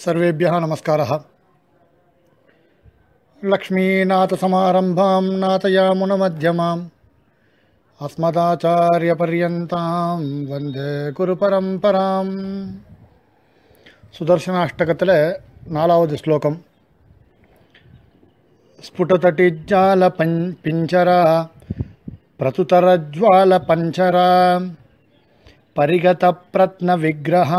सर्वेभ्यः नमस्कारः लक्ष्मीनाथसमारम्भां नाथयामुनमध्यमाम् अस्मदाचार्यपर्यन्तां वन्दे குருபரம்பராம் சுதர்சன அஷ்டகத்தில் நாலாவது ஸ்லோகம் ஸ்புடதட்டிஜால பஞ் பிஞ்சரா பிரதுதரஜ்வால பஞ்சரா परिगतप्रत्नविग्रह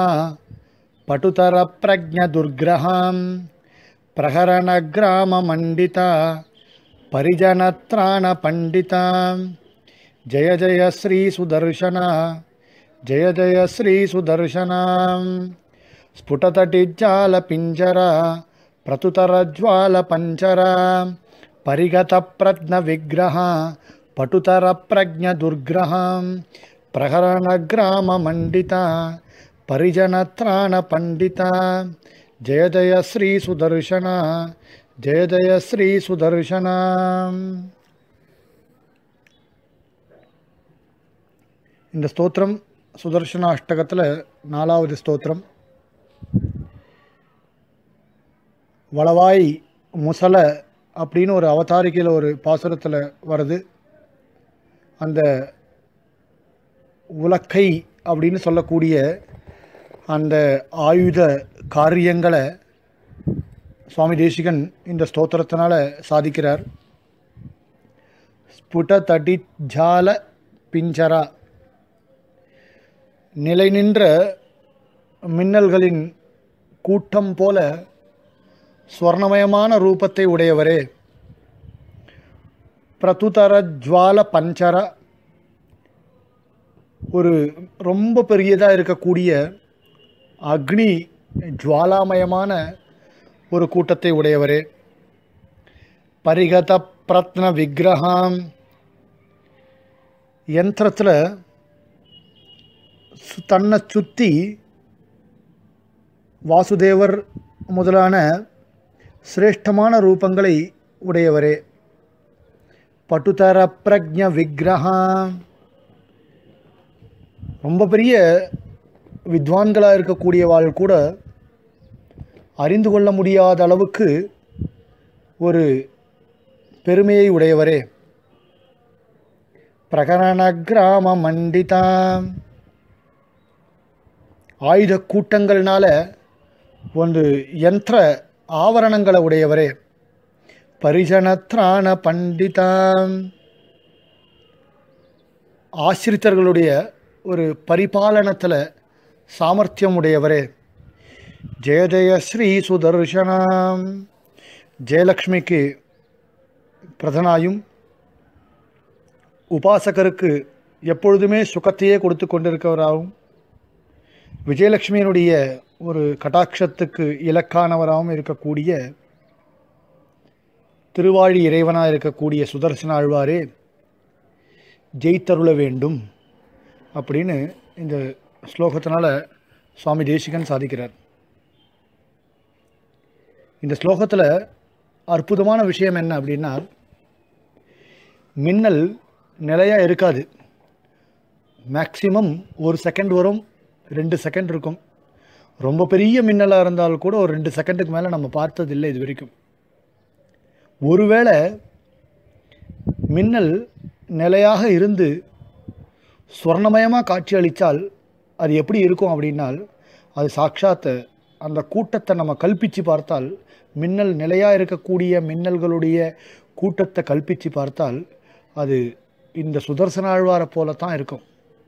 पटुतरप्रज्ञदुर्ग्रहां प्रहरणग्राममण्डिता परिजनत्राणपण्डिता जय जय श्रीसुदर्शना जय जय श्रीसुदर्शना स्फुटतटिज्जालपिञ्जरा प्रतुतरज्वालपञ्चरा परिगतप्रज्ञविग्रह पटुतरप्रज्ञदुर्ग्रहां प्रहरणग्राममण्डिता परिजनत्राणपण्डिता जय जय श्रीसुदर्शना जय जय श्रीसुदर्शना இந்த ஸ்தோத்திரம் சுதர்சன அஷ்டகத்தில் நாலாவது ஸ்தோத்திரம் வளவாய் முசல அப்படின்னு ஒரு அவதாரிக்கையில் ஒரு பாசுரத்தில் வருது அந்த உலக்கை அப்படின்னு சொல்லக்கூடிய அந்த ஆயுத காரியங்களை சுவாமி தேசிகன் இந்த ஸ்தோத்திரத்தினால சாதிக்கிறார் ஸ்புட தடி ஜால பிஞ்சரா நிலை நின்ற மின்னல்களின் கூட்டம் போல ஸ்வர்ணமயமான ரூபத்தை உடையவரே பிரதுதர ஜுவால பஞ்சர ஒரு ரொம்ப பெரியதாக இருக்கக்கூடிய அக்னி ஜுவாலாமயமான ஒரு கூட்டத்தை உடையவரே பரிகத பிரத்ன விக்கிரகாம் யந்திரத்தில் தன்னை சுற்றி வாசுதேவர் முதலான சிரேஷ்டமான ரூபங்களை உடையவரே பட்டுதர பிரஜ விக்கிரகாம் ரொம்ப பெரிய வித்வான்களாக இருக்கக்கூடியவாள் கூட அறிந்து கொள்ள முடியாத அளவுக்கு ஒரு பெருமையை உடையவரே பிரகரண கிராம மண்டிதா ஆயுத கூட்டங்கள்னால ஒரு யந்திர ஆவரணங்களை உடையவரே பரிஜனத்ராண பண்டிதா ஆசிரித்தர்களுடைய ஒரு பரிபாலனத்தில் சாமர்த்தியம் உடையவரே ஜெய ஜெய ஸ்ரீ சுதர்ஷனாம் ஜெயலக்ஷ்மிக்கு பிரதனாயும் உபாசகருக்கு எப்பொழுதுமே சுகத்தையே கொடுத்து கொண்டிருக்கிறவராகவும் விஜயலட்சுமியினுடைய ஒரு கட்டாட்சத்துக்கு இலக்கானவராகவும் இருக்கக்கூடிய திருவாழி இறைவனாக இருக்கக்கூடிய சுதர்சன ஆழ்வாரே ஜெயித்தருள வேண்டும் அப்படின்னு இந்த ஸ்லோகத்தினால சுவாமி தேசிகன் சாதிக்கிறார் இந்த ஸ்லோகத்தில் அற்புதமான விஷயம் என்ன அப்படின்னா மின்னல் நிலையாக இருக்காது மேக்சிமம் ஒரு செகண்ட் வரும் ரெண்டு செகண்ட் இருக்கும் ரொம்ப பெரிய மின்னலாக இருந்தால் கூட ஒரு ரெண்டு செகண்டுக்கு மேலே நம்ம பார்த்ததில்லை இது வரைக்கும் ஒருவேளை மின்னல் நிலையாக இருந்து ஸ்வர்ணமயமாக காட்சி அளித்தால் அது எப்படி இருக்கும் அப்படின்னால் அது சாட்சாத்து அந்த கூட்டத்தை நம்ம கல்பித்து பார்த்தால் மின்னல் நிலையாக இருக்கக்கூடிய மின்னல்களுடைய கூட்டத்தை கல்பித்து பார்த்தால் அது இந்த சுதர்சன ஆழ்வாரை போல தான் இருக்கும்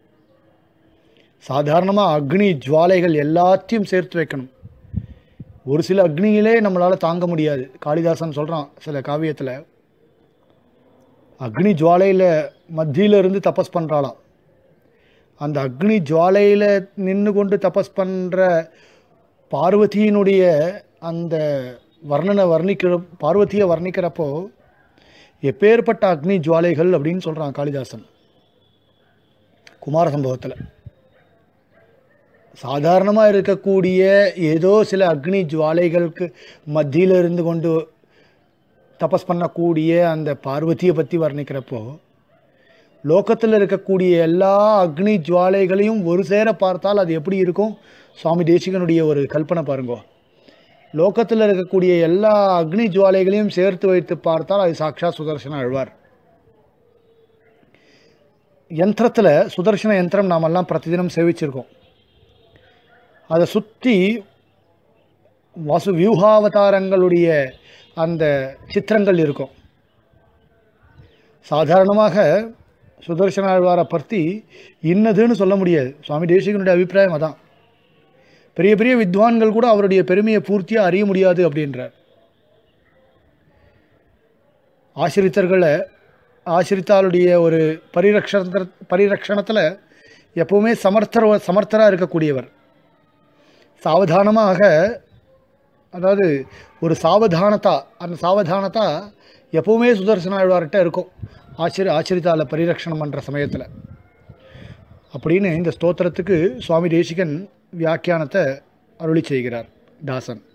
சாதாரணமாக அக்னி ஜுவாலைகள் எல்லாத்தையும் சேர்த்து வைக்கணும் ஒரு சில அக்னியிலே நம்மளால் தாங்க முடியாது காளிதாசன் சொல்கிறான் சில காவியத்தில் அக்னி ஜுவாலையில் மத்தியில் இருந்து தபஸ் பண்ணுறாளாம் அந்த அக்னி ஜுவாலையில் நின்று கொண்டு தபஸ் பண்ணுற பார்வதியினுடைய அந்த வர்ணனை வர்ணிக்கிற பார்வதியை வர்ணிக்கிறப்போ எப்பேற்பட்ட அக்னி ஜுவாலைகள் அப்படின்னு சொல்கிறான் காளிதாசன் குமார சம்பவத்தில் சாதாரணமாக இருக்கக்கூடிய ஏதோ சில அக்னி ஜுவாலைகளுக்கு மத்தியில் இருந்து கொண்டு தபஸ் பண்ணக்கூடிய அந்த பார்வதியை பற்றி வர்ணிக்கிறப்போ லோகத்தில் இருக்கக்கூடிய எல்லா அக்னி ஜுவாலைகளையும் ஒரு சேர பார்த்தால் அது எப்படி இருக்கும் சுவாமி தேசிகனுடைய ஒரு கல்பனை பாருங்கோ லோகத்தில் இருக்கக்கூடிய எல்லா அக்னி ஜுவாலைகளையும் சேர்த்து வைத்து பார்த்தால் அது சாக்ஷா சுதர்சன ஆழ்வார் யந்திரத்தில் சுதர்சன யந்திரம் நாமெல்லாம் பிரதிதினம் சேவிச்சிருக்கோம் அதை சுற்றி வாசு வியூகாவதாரங்களுடைய அந்த சித்திரங்கள் இருக்கும் சாதாரணமாக சுதர்சன ஆழ்வாரை பற்றி இன்னதுன்னு சொல்ல முடியாது சுவாமி தேசிகனுடைய அபிப்பிராயம் அதான் பெரிய பெரிய வித்வான்கள் கூட அவருடைய பெருமையை பூர்த்தியாக அறிய முடியாது அப்படின்றார் ஆசிரித்தர்களை ஆசிரித்தாளுடைய ஒரு பரிரக்ஷண பரிரக்ஷணத்தில் எப்பவுமே சமர்த்தர் சமர்த்தராக இருக்கக்கூடியவர் சாவதானமாக அதாவது ஒரு சாவதானத்தா அந்த சாவதானத்தா எப்பவுமே சுதர்சன ஆழ்வார்கிட்ட இருக்கும் ஆச்சரிய ஆச்சரித்தால பரிரக்ஷணம் பண்ணுற சமயத்தில் அப்படின்னு இந்த ஸ்தோத்திரத்துக்கு சுவாமி தேசிகன் வியாக்கியானத்தை அருளி செய்கிறார் தாசன்